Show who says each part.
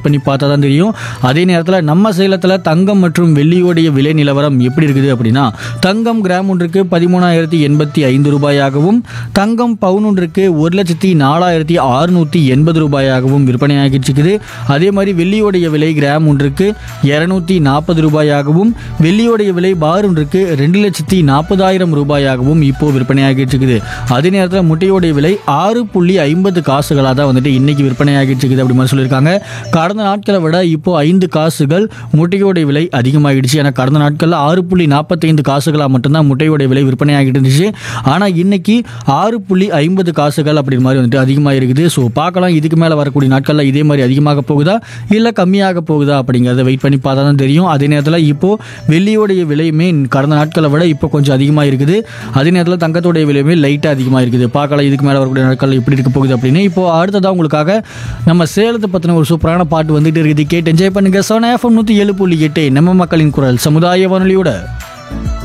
Speaker 1: பண்ணி பார்த்தா தான் தெரியும் அதே நேரத்தில் நம்ம சேலத்தில் தங்கம் மற்றும் வெள்ளியோடைய விலை நிலவரம் எப்படி இருக்குது அப்படின்னா தங்கம் கிராம் ஒன்றுக்கு பதிமூணாயிரத்தி எண்பத்தி ஐந்து ரூபாயாகவும் தங்கம் பவுன் ஒன்றுக்கு ஒரு லட்சத்தி நாலாயிரத்தி அறுநூற்றி எண்பது ரூபாயாகவும் விற்பனையாகிட்டு இருக்குது அதே மாதிரி வெள்ளியோடைய விலை கிராம் ஒன்றுக்கு இரநூத்தி நாற்பது ரூபாயாகவும் வெள்ளியோடைய விலை பார் ஒன்றுக்கு ரெண்டு லட்சத்தி நாற்பதாயிரம் ரூபாயாகவும் இப்போ விற்பனையாகிட்டு இருக்குது அதே நேரத்தில் முட்டையோடைய விலை ஆறு புள்ளி ஐம்பது காசுகளாக தான் வந்துட்டு இன்னைக்கு விற்பனையாகிட்டு இருக்குது அப்படி மாதிரி சொல்லியிருக்காங்க கடந்த நாட்களை விட இப்போ ஐந்து காசுகள் முட்டையோடைய விலை அதிகமாகிடுச்சு ஏன்னா கடந்த நாட்களில் ஆறு புள்ளி நாற்பத்தைந்து காசுகளாக மட்டும்தான் முட்டையோடைய விலை விற்பனையாகிட்டு இருந்துச்சு ஆனால் இன்னைக்கு ஆறு புள்ளி ஐம்பது காசுகள் அப்படி மாதிரி வந்துட்டு அதிகமாக இருக்குது ஸோ பார்க்கலாம் இதுக்கு மேலே வரக்கூடிய நாட்களில் இதே மாதிரி அதிகமாக போகுதா இல்லை கம்மியாக போகுதா அப்படிங்கிறத வெயிட் பண்ணி பார்த்தா தான் தெரியும் அதே நேரத்தில் இப்போ வெள்ளியோடைய விலையுமே கடந்த நாட்களை விட இப்போ கொஞ்சம் அதிகமாக இருக்குது அதே நேரத்தில் தங்கத்தோடைய விலையுமே லைட்டாக அதிகமாக இருக்குது பார்க்கலாம் இதுக்கு மேலே வரக்கூடிய நாட்கள் எப்படி இருக்க போகுது அப்படின்னு இப்போ அடுத்ததாக உங்களுக்காக நம்ம சேலத்தை பற்றின ஒரு சூப்பரான பாட்டு வந்துட்டு இருக்குது கேட்டு என்ஜாய் பண்ணுங்க சோனா எஃப்எம் நூற்றி ஏழு புள்ளி எட்டு நம்ம மக்களின் குரல் சமுதாய வானொலியோட